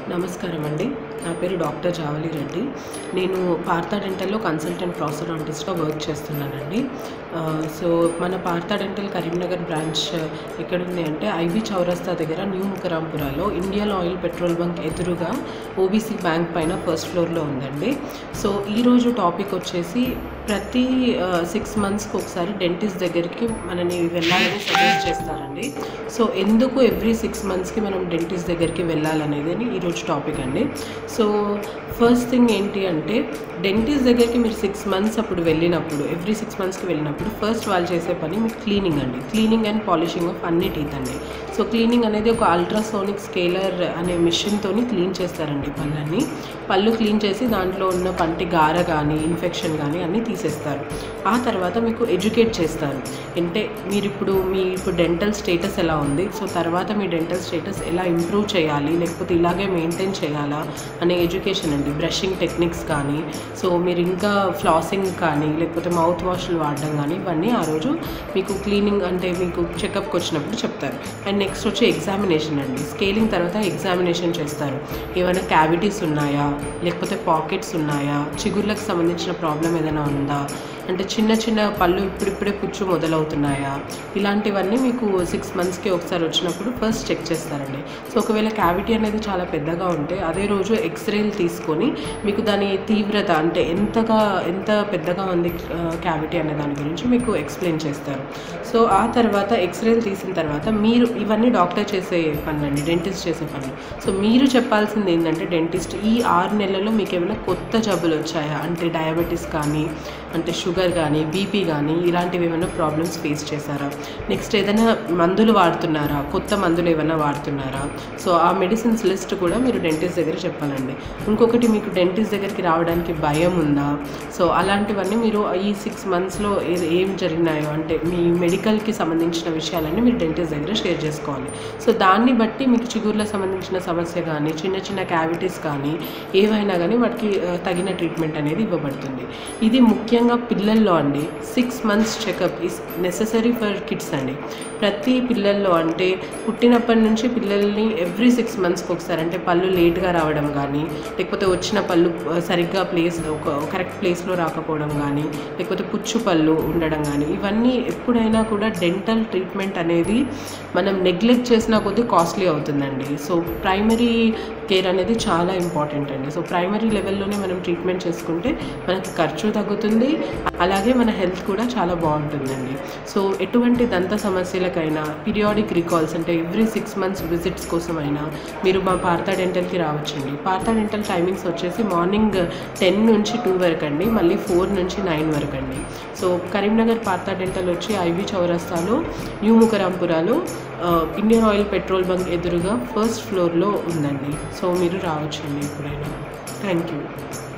నమస్కారం అండి నా పేరు డాక్టర్ జావలి రెడ్డి నేను పార్థా డెంటల్లో కన్సల్టెంట్ ప్రాసోడాంటిస్ట్గా వర్క్ చేస్తున్నానండి ఆ, సో మన పార్థా డెంటల్ కరీంనగర్ బ్రాంచ్ ఎక్కడుంది అంటే ఐబీ చౌరస్తా దగ్గర న్యూ ముకరాంపురాలో ఇండియన్ ఆయిల్ పెట్రోల్ బంక్ ఎదురుగా ఓబీసీ బ్యాంక్ పైన ఫస్ట్ ఫ్లోర్లో ఉందండి సో ఈరోజు టాపిక్ వచ్చేసి ప్రతి సిక్స్ మంత్స్కి ఒకసారి డెంటిస్ట్ దగ్గరికి మనని వెళ్ళాలని సజెస్ట్ చేస్తారండి సో ఎందుకు ఎవ్రీ సిక్స్ మంత్స్కి మనం డెంటిస్ట్ దగ్గరికి వెళ్ళాలనేది అని ఈరోజు టాపిక్ అండి సో ఫస్ట్ థింగ్ ఏంటి అంటే డెంటిస్ట్ దగ్గరికి మీరు సిక్స్ మంత్స్ అప్పుడు వెళ్ళినప్పుడు ఎవ్రీ సిక్స్ మంత్స్కి వెళ్ళినప్పుడు ఫస్ట్ వాళ్ళు చేసే పని మీకు క్లీనింగ్ అండి క్లీనింగ్ అండ్ పాలిషింగ్ ఆఫ్ అన్ని టీత్ అండి సో క్లీనింగ్ అనేది ఒక అల్ట్రాసోనిక్ స్కేలర్ అనే మిషన్తోని క్లీన్ చేస్తారండి పళ్ళని పళ్ళు క్లీన్ చేసి దాంట్లో ఉన్న పంటి గార కానీ ఇన్ఫెక్షన్ కానీ అన్నీ తీసేస్తారు ఆ తర్వాత మీకు ఎడ్యుకేట్ చేస్తారు అంటే మీరు ఇప్పుడు మీ ఇప్పుడు డెంటల్ స్టేటస్ ఎలా ఉంది సో తర్వాత మీ డెంటల్ స్టేటస్ ఎలా ఇంప్రూవ్ చేయాలి లేకపోతే ఇలాగే మెయింటైన్ చేయాలా అనే ఎడ్యుకేషన్ అండి బ్రషింగ్ టెక్నిక్స్ కానీ సో మీరు ఇంకా ఫ్లాసింగ్ కానీ లేకపోతే మౌత్ వాష్లు వాడడం కానీ ఇవన్నీ ఆ రోజు మీకు క్లీనింగ్ అంటే మీకు చెకప్కి వచ్చినప్పుడు చెప్తారు అండ్ నెక్స్ట్ వచ్చి ఎగ్జామినేషన్ అండి స్కేలింగ్ తర్వాత ఎగ్జామినేషన్ చేస్తారు ఏమైనా క్యావిటీస్ ఉన్నాయా లేకపోతే పాకెట్స్ ఉన్నాయా చిగుర్లకు సంబంధించిన ప్రాబ్లం ఏదైనా ఉందా అంటే చిన్న చిన్న పళ్ళు ఇప్పుడిప్పుడే పుచ్చు మొదలవుతున్నాయా ఇలాంటివన్నీ మీకు సిక్స్ మంత్స్కి ఒకసారి వచ్చినప్పుడు ఫస్ట్ చెక్ చేస్తారండి సో ఒకవేళ క్యావిటీ అనేది చాలా పెద్దగా ఉంటే అదే రోజు ఎక్స్రేలు తీసుకొని మీకు దాని తీవ్రత అంటే ఎంతగా ఎంత పెద్దగా ఉంది క్యావిటీ అనే దాని గురించి మీకు ఎక్స్ప్లెయిన్ చేస్తారు సో ఆ తర్వాత ఎక్స్రేలు తీసిన తర్వాత మీరు ఇవన్నీ డాక్టర్ చేసే పనులండి డెంటిస్ట్ చేసే పనులు సో మీరు చెప్పాల్సింది ఏంటంటే డెంటిస్ట్ ఈ ఆరు నెలల్లో మీకు ఏమైనా కొత్త జబ్బులు వచ్చాయా అంటే డయాబెటీస్ కానీ అంటే షుగర్ కానీ బీపీ కానీ ఇలాంటివి ఏమైనా ప్రాబ్లమ్స్ ఫేస్ చేశారా నెక్స్ట్ ఏదైనా మందులు వాడుతున్నారా కొత్త మందులు ఏమైనా వాడుతున్నారా సో ఆ మెడిసిన్స్ లిస్ట్ కూడా మీరు డెంటిస్ట్ దగ్గర చెప్పాలండి ఇంకొకటి మీకు డెంటిస్ట్ దగ్గరికి రావడానికి భయం ఉందా సో అలాంటివన్నీ మీరు ఈ సిక్స్ మంత్స్లో ఏం జరిగినాయో అంటే మీ మెడికల్కి సంబంధించిన విషయాలన్నీ మీరు డెంటిస్ట్ దగ్గర షేర్ చేసుకోవాలి సో దాన్ని బట్టి మీకు చిగుర్లకు సంబంధించిన సమస్య కానీ చిన్న చిన్న క్యావిటీస్ కానీ ఏవైనా కానీ వాటికి ఆ, తగిన ట్రీట్మెంట్ అనేది ఇవ్వబడుతుంది ఇది ముఖ్యంగా పిల్లల్లో అండి six months checkup is necessary for kids అండి ప్రతి పిల్లల్లో అంటే పుట్టినప్పటి నుంచి పిల్లల్ని ఎవ్రీ సిక్స్ మంత్స్కి ఒకసారి అంటే పళ్ళు లేట్గా రావడం కానీ లేకపోతే వచ్చిన పళ్ళు ఆ, సరిగ్గా ప్లేస్ ఒక కరెక్ట్ ప్లేస్లో రాకపోవడం కానీ లేకపోతే పుచ్చు పళ్ళు ఉండడం కానీ ఇవన్నీ ఎప్పుడైనా కూడా డెంటల్ ట్రీట్మెంట్ అనేది మనం నెగ్లెక్ట్ చేసినా కొద్దీ కాస్ట్లీ అవుతుందండి సో ప్రైమరీ కేర్ అనేది చాలా ఇంపార్టెంట్ అండి సో ప్రైమరీ లెవెల్లోనే మనం ట్రీట్మెంట్ చేసుకుంటే మనకి ఖర్చు తగ్గుతుంది అలాగే మన హెల్త్ కూడా చాలా బాగుంటుందండి సో ఎటువంటి దంత సమస్యలకైనా పీరియాడిక్ రికాల్స్ అంటే ఎవ్రీ సిక్స్ మంత్స్ విజిట్స్ కోసమైనా మీరు మా పార్థా డెంటల్కి రావచ్చండి పార్థా డెంటల్ టైమింగ్స్ వచ్చేసి మార్నింగ్ టెన్ నుంచి టూ వరకు అండి మళ్ళీ ఫోర్ నుంచి నైన్ వరకు అండి సో కరీంనగర్ పార్థా డెంటల్ వచ్చి ఐబీ చౌరస్తాలో న్యూ ముకరాంపురాలో ఆ, ఇండియన్ ఆయిల్ పెట్రోల్ బంక్ ఎదురుగా ఫస్ట్ ఫ్లోర్లో ఉందండి సో మీరు రావచ్చండి ఎప్పుడైనా థ్యాంక్ యూ